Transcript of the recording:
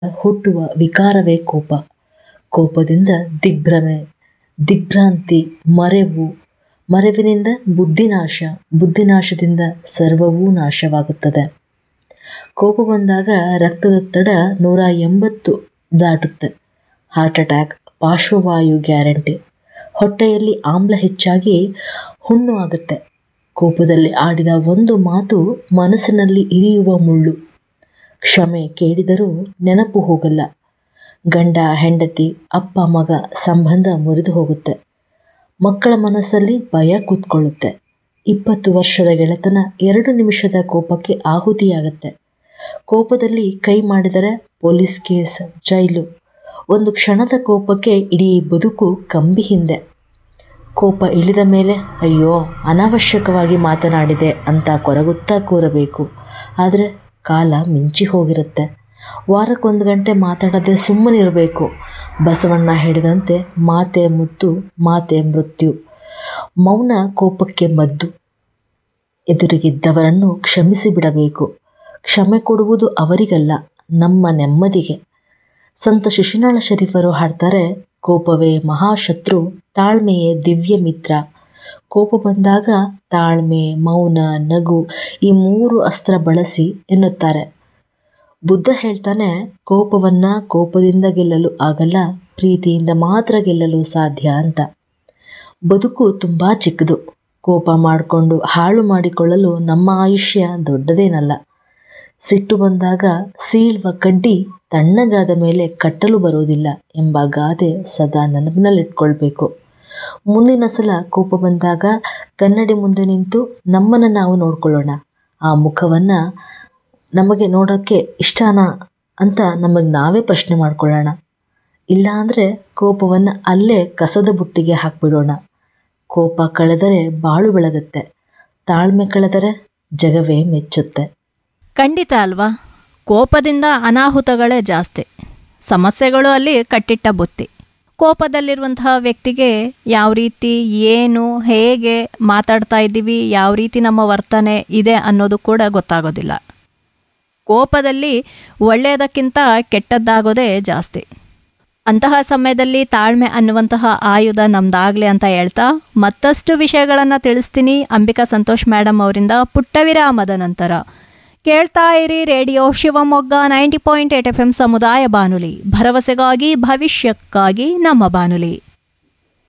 ಹುಟ್ಟುವ ವಿಕಾರವೇ ಕೋಪ ಕೋಪದಿಂದ ದಿಗ್ಭ್ರಮೆ ದಿಗ್ಭ್ರಾಂತಿ ಮರೆವು ಮರೆವಿನಿಂದ ಬುದ್ಧಿನಾಶ ಬುದ್ಧಿನಾಶದಿಂದ ಸರ್ವವೂ ನಾಶವಾಗುತ್ತದೆ ಕೋಪ ಬಂದಾಗ ರಕ್ತದೊತ್ತಡ ನೂರ ಎಂಬತ್ತು ದಾಟುತ್ತೆ ಹಾರ್ಟ್ ಅಟ್ಯಾಕ್ ಪಾರ್ಶ್ವವಾಯು ಗ್ಯಾರಂಟಿ ಹೊಟ್ಟೆಯಲ್ಲಿ ಆಮ್ಲ ಹೆಚ್ಚಾಗಿ ಹುಣ್ಣು ಆಗುತ್ತೆ ಕೋಪದಲ್ಲಿ ಆಡಿದ ಒಂದು ಮಾತು ಮನಸ್ಸಿನಲ್ಲಿ ಇರಿಯುವ ಮುಳ್ಳು ಕ್ಷಮೆ ಕೇಳಿದರೂ ನೆನಪು ಹೋಗಲ್ಲ ಗಂಡ ಹೆಂಡತಿ ಅಪ್ಪ ಮಗ ಸಂಬಂಧ ಮುರಿದು ಹೋಗುತ್ತೆ ಮಕ್ಕಳ ಮನಸ್ಸಲ್ಲಿ ಭಯ ಕೂತ್ಕೊಳ್ಳುತ್ತೆ ಇಪ್ಪತ್ತು ವರ್ಷದ ಗೆಳೆತನ ಎರಡು ನಿಮಿಷದ ಕೋಪಕ್ಕೆ ಆಹುತಿಯಾಗತ್ತೆ ಕೋಪದಲ್ಲಿ ಕೈ ಮಾಡಿದರೆ ಪೊಲೀಸ್ ಕೇಸ್ ಜೈಲು ಒಂದು ಕ್ಷಣದ ಕೋಪಕ್ಕೆ ಇಡೀ ಬದುಕು ಕಂಬಿ ಹಿಂದೆ ಕೋಪ ಇಳಿದ ಮೇಲೆ ಅಯ್ಯೋ ಅನಾವಶ್ಯಕವಾಗಿ ಮಾತನಾಡಿದೆ ಅಂತ ಕೊರಗುತ್ತಾ ಕೂರಬೇಕು ಆದರೆ ಕಾಲ ಮಿಂಚಿ ಹೋಗಿರುತ್ತೆ ವಾರಕ್ಕೊಂದು ಗಂಟೆ ಮಾತಾಡದೆ ಸುಮ್ಮನಿರಬೇಕು ಬಸವಣ್ಣ ಹೇಳಿದಂತೆ ಮಾತೆ ಮುತ್ತು ಮಾತೆ ಮೃತ್ಯು ಮೌನ ಕೋಪಕ್ಕೆ ಮದ್ದು ಎದುರಿಗಿದ್ದವರನ್ನು ಕ್ಷಮಿಸಿ ಬಿಡಬೇಕು ಕ್ಷಮೆ ಕೊಡುವುದು ಅವರಿಗಲ್ಲ ನಮ್ಮ ನೆಮ್ಮದಿಗೆ ಸಂತ ಶಿಶುನಾಳ ಶರೀಫರು ಹಾಡ್ತಾರೆ ಕೋಪವೇ ಮಹಾಶತ್ರು ತಾಳ್ಮೆಯೇ ದಿವ್ಯ ಮಿತ್ರ ಕೋಪ ಬಂದಾಗ ತಾಳ್ಮೆ ಮೌನ ನಗು ಈ ಮೂರು ಅಸ್ತ್ರ ಬಳಸಿ ಎನ್ನುತ್ತಾರೆ ಬುದ್ಧ ಹೇಳ್ತಾನೆ ಕೋಪವನ್ನ ಕೋಪದಿಂದ ಗೆಲ್ಲಲು ಆಗಲ್ಲ ಪ್ರೀತಿಯಿಂದ ಮಾತ್ರ ಗೆಲ್ಲಲು ಸಾಧ್ಯ ಅಂತ ಬದುಕು ತುಂಬ ಚಿಕ್ಕದು ಕೋಪ ಮಾಡಿಕೊಂಡು ಹಾಳು ಮಾಡಿಕೊಳ್ಳಲು ನಮ್ಮ ಆಯುಷ್ಯ ದೊಡ್ಡದೇನಲ್ಲ ಸಿಟ್ಟು ಬಂದಾಗ ಸೀಳುವ ಕಡ್ಡಿ ತಣ್ಣಗಾದ ಮೇಲೆ ಕಟ್ಟಲು ಬರೋದಿಲ್ಲ ಎಂಬ ಗಾದೆ ಸದಾ ನೆನಪಿನಲ್ಲಿಟ್ಕೊಳ್ಬೇಕು ಮುಂದಿನ ಸಲ ಕೋಪ ಬಂದಾಗ ಕನ್ನಡಿ ಮುಂದೆ ನಿಂತು ನಮ್ಮನ್ನು ನಾವು ನೋಡ್ಕೊಳ್ಳೋಣ ಆ ಮುಖವನ್ನು ನಮಗೆ ನೋಡೋಕ್ಕೆ ಇಷ್ಟನಾ ಅಂತ ನಮಗೆ ನಾವೇ ಪ್ರಶ್ನೆ ಮಾಡ್ಕೊಳ್ಳೋಣ ಇಲ್ಲ ಅಂದರೆ ಕೋಪವನ್ನು ಅಲ್ಲೇ ಕಸದ ಬುಟ್ಟಿಗೆ ಹಾಕಿಬಿಡೋಣ ಕೋಪ ಕಳೆದರೆ ಬಾಳು ಬೆಳಗುತ್ತೆ ತಾಳ್ಮೆ ಕಳೆದರೆ ಜಗವೇ ಮೆಚ್ಚುತ್ತೆ ಖಂಡಿತ ಅಲ್ವಾ ಕೋಪದಿಂದ ಅನಾಹುತಗಳೇ ಜಾಸ್ತಿ ಸಮಸ್ಯೆಗಳು ಅಲ್ಲಿ ಕಟ್ಟಿಟ್ಟ ಬುತ್ತಿ ಕೋಪದಲ್ಲಿರುವಂತಹ ವ್ಯಕ್ತಿಗೆ ಯಾವ ರೀತಿ ಏನು ಹೇಗೆ ಮಾತಾಡ್ತಾ ಇದ್ದೀವಿ ಯಾವ ರೀತಿ ನಮ್ಮ ವರ್ತನೆ ಇದೆ ಅನ್ನೋದು ಕೂಡ ಗೊತ್ತಾಗೋದಿಲ್ಲ ಕೋಪದಲ್ಲಿ ಒಳ್ಳೆಯದಕ್ಕಿಂತ ಕೆಟ್ಟದ್ದಾಗೋದೇ ಜಾಸ್ತಿ ಅಂತಹ ಸಮಯದಲ್ಲಿ ತಾಳ್ಮೆ ಅನ್ನುವಂತಹ ಆಯುಧ ನಮ್ದಾಗಲಿ ಅಂತ ಹೇಳ್ತಾ ಮತ್ತಷ್ಟು ವಿಷಯಗಳನ್ನು ತಿಳಿಸ್ತೀನಿ ಅಂಬಿಕಾ ಸಂತೋಷ್ ಮೇಡಮ್ ಅವರಿಂದ ಪುಟ್ಟ ವಿರಾಮದ ನಂತರ ಕೇಳ್ತಾ ಇರಿ radio Shivamogga ninety point eight F M ಸಮುದಾಯ ಬಾನುಲಿ ಭರವಸೆಗಾಗಿ ಭವಿಷ್ಯಕ್ಕಾಗಿ ನಮ್ಮ ಬಾನುಲಿ